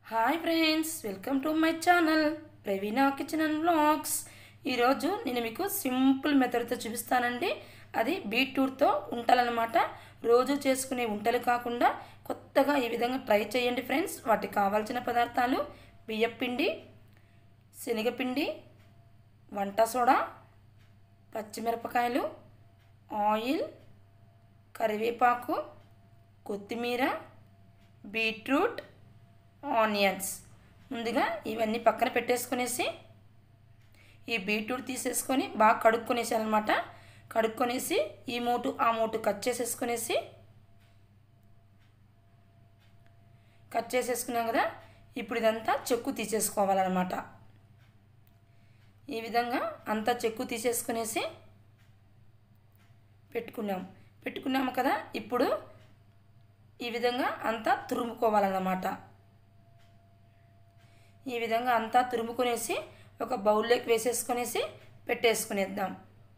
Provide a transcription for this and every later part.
hi friends welcome to my channel Praveena kitchen and vlogs ఈరోజు నేను మీకు సింపుల్ మెథడ్తో చూపిస్తానండి అది బీట్రూట్తో ఉంటలన్నమాట రోజు చేసుకునే వంటలు కాకుండా కొత్తగా ఈ విధంగా ట్రై చేయండి ఫ్రెండ్స్ వాటికి కావాల్సిన పదార్థాలు బియ్యపిండి శనగపిండి వంట సోడా పచ్చిమిరపకాయలు ఆయిల్ కరివేపాకు కొత్తిమీర బీట్రూట్ ఆనియన్స్ ముందుగా ఇవన్నీ పక్కన పెట్టేసుకునేసి ఈ బీట్రూట్ తీసేసుకొని బాగా కడుక్కొనేసి అనమాట కడుక్కొనేసి ఈ మూటు ఆ మూటు కట్ చేసేసుకునేసి కట్ చేసేసుకున్నాం కదా ఇప్పుడు ఇదంతా చెక్కు తీసేసుకోవాలన్నమాట ఈ విధంగా అంతా చెక్కు తీసేసుకునేసి పెట్టుకున్నాం పెట్టుకున్నాము కదా ఇప్పుడు ఈ విధంగా అంతా తురుముకోవాలన్నమాట ఈ విధంగా అంతా తురుముకునేసి ఒక బౌల్లోకి వేసేసుకునేసి పెట్టేసుకునేద్దాం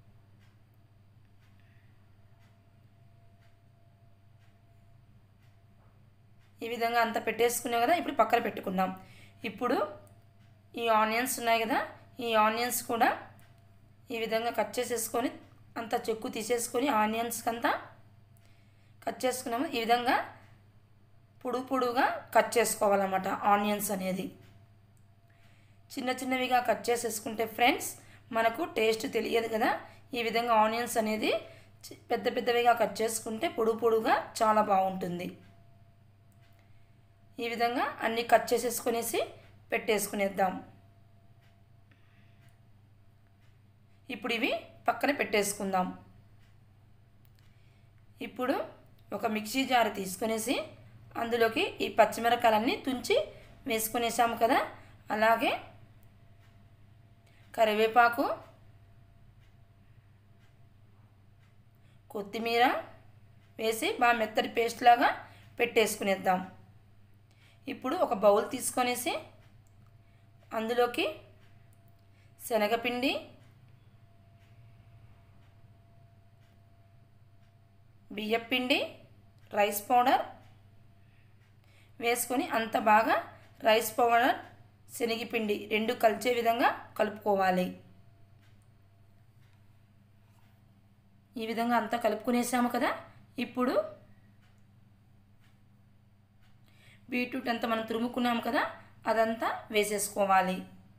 ఈ విధంగా అంతా పెట్టేసుకున్నాం కదా ఇప్పుడు పక్కన పెట్టుకుందాం ఇప్పుడు ఈ ఆనియన్స్ ఉన్నాయి కదా ఈ ఆనియన్స్ కూడా ఈ విధంగా కట్ చేసేసుకొని అంత చెక్కు తీసేసుకొని ఆనియన్స్కి అంతా కట్ చేసుకున్నాము ఈ విధంగా పొడుగు పొడుగుగా కట్ చేసుకోవాలన్నమాట ఆనియన్స్ అనేది చిన్న చిన్నవిగా కట్ చేసేసుకుంటే ఫ్రెండ్స్ మనకు టేస్ట్ తెలియదు కదా ఈ విధంగా ఆనియన్స్ అనేది చి- పెద్ద పెద్దవిగా కట్ చేసుకుంటే పొడుగు పొడుగుగా చాలా బాగుంటుంది ఈ విధంగా అన్నీ కట్ చేసేసుకునేసి పెట్టేసుకునేద్దాం ఇప్పుడు ఇవి పక్కన పెట్టేసుకుందాం ఇప్పుడు ఒక మిక్సీ జార్ తీసుకునేసి అందులోకి ఈ పచ్చిమిరకాయలన్నీ తుంచి వేసుకునేసాము కదా అలాగే కరివేపాకు కొత్తిమీర వేసి బాగా మెత్తటి పేస్ట్ లాగా పెట్టేసుకునేద్దాం ఇప్పుడు ఒక బౌల్ తీసుకొనేసి అందులోకి శనగపిండి బియ్యపిండి రైస్ పౌడర్ వేసుకొని అంత బాగా రైస్ పౌడర్ శనగపిండి రెండు కలిసే విధంగా కలుపుకోవాలి ఈ విధంగా అంతా కలుపుకునేసాము కదా ఇప్పుడు బీట్రూట్ అంతా మనం తురుముకున్నాము కదా అదంతా వేసేసుకోవాలి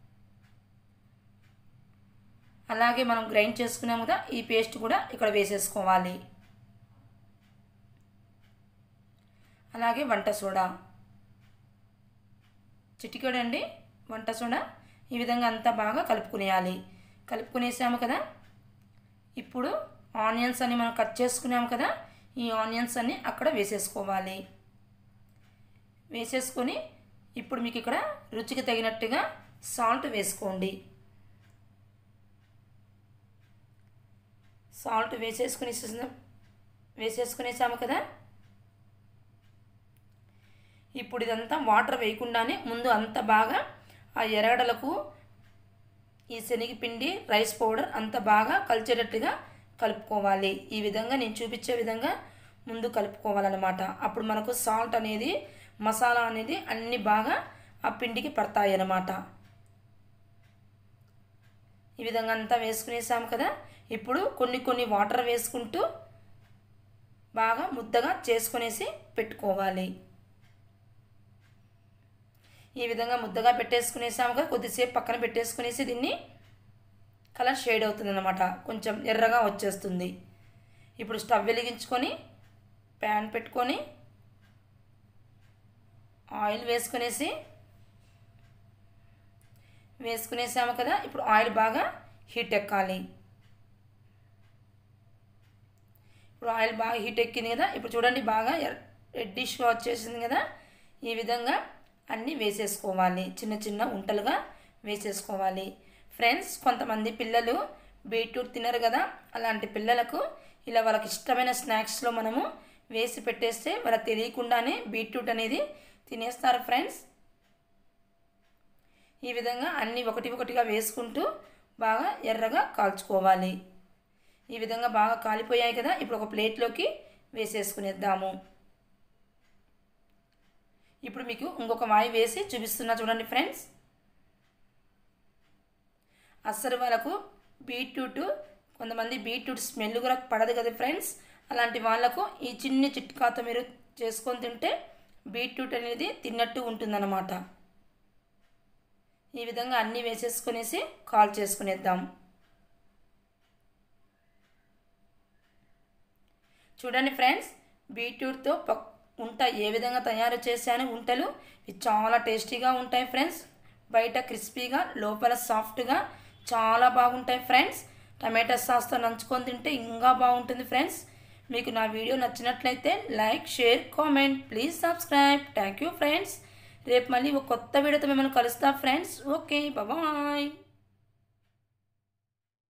అలాగే మనం గ్రైండ్ చేసుకున్నాము కదా ఈ పేస్ట్ కూడా ఇక్కడ వేసేసుకోవాలి అలాగే వంట సోడా చిటికెడండి వంట సోడా ఈ విధంగా అంతా బాగా కలుపుకునేయాలి కలుపుకునేసాము కదా ఇప్పుడు ఆనియన్స్ అన్ని మనం కట్ చేసుకున్నాము కదా ఈ ఆనియన్స్ అన్ని అక్కడ వేసేసుకోవాలి వేసేసుకొని ఇప్పుడు మీకు ఇక్కడ రుచికి తగినట్టుగా సాల్ట్ వేసుకోండి సాల్ట్ వేసేసుకుని వేసేసుకునేసాము కదా ఇప్పుడు ఇదంతా వాటర్ వేయకుండానే ముందు అంత బాగా ఆ ఎరగడలకు ఈ శనగపిండి రైస్ పౌడర్ అంత బాగా కలిచేటట్టుగా కలుపుకోవాలి ఈ విధంగా నేను చూపించే విధంగా ముందు కలుపుకోవాలన్నమాట అప్పుడు మనకు సాల్ట్ అనేది మసాలా అనేది అన్ని బాగా ఆ పిండికి పడతాయి అన్నమాట ఈ విధంగా అంతా వేసుకునేసాము కదా ఇప్పుడు కొన్ని కొన్ని వాటర్ వేసుకుంటూ బాగా ముద్దగా చేసుకునేసి పెట్టుకోవాలి ఈ విధంగా ముద్దగా పెట్టేసుకునేసాము కదా కొద్దిసేపు పక్కన పెట్టేసుకునేసి దీన్ని కలర్ షేడ్ అవుతుంది అనమాట కొంచెం ఎర్రగా వచ్చేస్తుంది ఇప్పుడు స్టవ్ వెలిగించుకొని ప్యాన్ పెట్టుకొని ఆయిల్ వేసుకునేసి వేసుకునేసాము కదా ఇప్పుడు ఆయిల్ బాగా హీట్ ఎక్కాలి ఇప్పుడు ఆయిల్ బాగా హీట్ ఎక్కింది కదా ఇప్పుడు చూడండి బాగా రెడ్డిష్గా వచ్చేసింది కదా ఈ విధంగా అన్నీ వేసేసుకోవాలి చిన్న చిన్న ఉంటలుగా వేసేసుకోవాలి ఫ్రెండ్స్ కొంతమంది పిల్లలు బీట్రూట్ తినరు కదా అలాంటి పిల్లలకు ఇలా వాళ్ళకి ఇష్టమైన స్నాక్స్లో మనము వేసి పెట్టేస్తే వాళ్ళకి తెలియకుండానే బీట్రూట్ అనేది తినేస్తారు ఫ్రెండ్స్ ఈ విధంగా అన్నీ ఒకటి ఒకటిగా వేసుకుంటూ బాగా ఎర్రగా కాల్చుకోవాలి ఈ విధంగా బాగా కాలిపోయాయి కదా ఇప్పుడు ఒక ప్లేట్లోకి వేసేసుకునేద్దాము ఇప్పుడు మీకు ఇంకొక వాయి వేసి చూపిస్తున్నా చూడండి ఫ్రెండ్స్ అస్సలు వాళ్ళకు బీట్రూట్ కొంతమంది బీట్రూట్ స్మెల్ కూడా పడదు కదా ఫ్రెండ్స్ అలాంటి వాళ్ళకు ఈ చిన్ని చిట్కాతో మీరు చేసుకొని తింటే బీట్రూట్ అనేది తిన్నట్టు ఉంటుందన్నమాట ఈ విధంగా అన్నీ వేసేసుకునేసి కాల్ చేసుకునేద్దాం చూడండి ఫ్రెండ్స్ బీట్రూట్తో పక్ ఉంట ఏ విధంగా తయారు చేశాను ఉంటలు ఇవి చాలా టేస్టీగా ఉంటాయి ఫ్రెండ్స్ బయట క్రిస్పీగా లోపల సాఫ్ట్గా చాలా బాగుంటాయి ఫ్రెండ్స్ టమాటా సాస్తో నంచుకొని తింటే ఇంకా బాగుంటుంది ఫ్రెండ్స్ మీకు నా వీడియో నచ్చినట్లయితే like share comment please subscribe thank you friends రేపు మళ్ళీ ఒక కొత్త వీడియోతో మిమ్మల్ని కలుస్తా ఫ్రెండ్స్ ఓకే బాయ్